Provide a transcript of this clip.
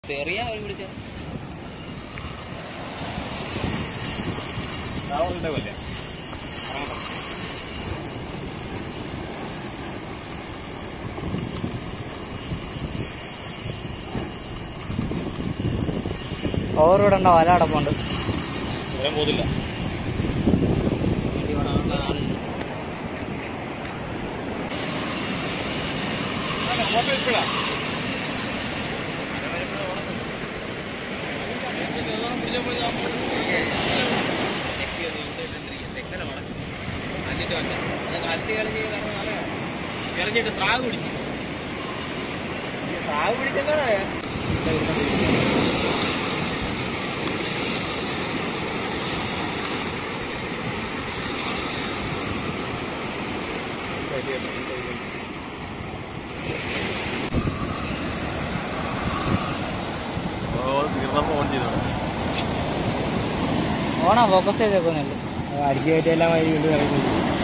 തെറിയാ അവർ വിളിച്ച ഉണ്ടാവില്ല ഓവറിടണ്ട വല അടപ്പുണ്ട് വരാൻ പോകുന്നില്ല ഇറങ്ങിട്ട് സ്രാവ് പിടിച്ചു സ്രാവ് പിടിച്ചെന്താ തീർന്നപ്പോ ഓൺ ചെയ്തോ ഓണാ ഫോക്കസ് ചെയ്തേക്കുന്നില്ല അടിച്ചു കയറ്റിയെല്ലാം വഴി വീണ്ടും ഇറങ്ങി